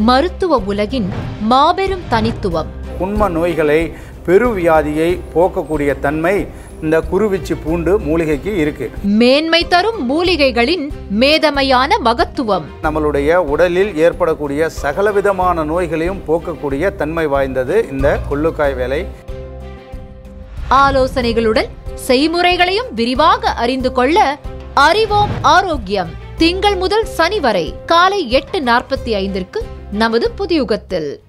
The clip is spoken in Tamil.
மருத்துவ உலகின் மாபெரும் தனித்துவம் குண்ம நோய்களை பெருவியாதியை போக்கக்கூடிய தன்மை இந்த குருவிச்சி பூண்டு மூலிகைக்கு இருக்கு மேன்மை தரும் மூலிகைகளின் மேதமையான மகத்துவம் நம்மளுடைய உடலில் ஏற்படக்கூடிய சகலவிதமான நோய்களையும் போக்கக்கூடிய தன்மை வாய்ந்தது இந்த கொள்ளுக்காய் வேலை ஆலோசனைகளுடன் செய்முறைகளையும் விரிவாக அறிந்து கொள்ள அறிவோம் ஆரோக்கியம் திங்கள் முதல் சனி வரை காலை எட்டு நாற்பத்தி ஐந்திற்கு நமது புதியுகத்தில்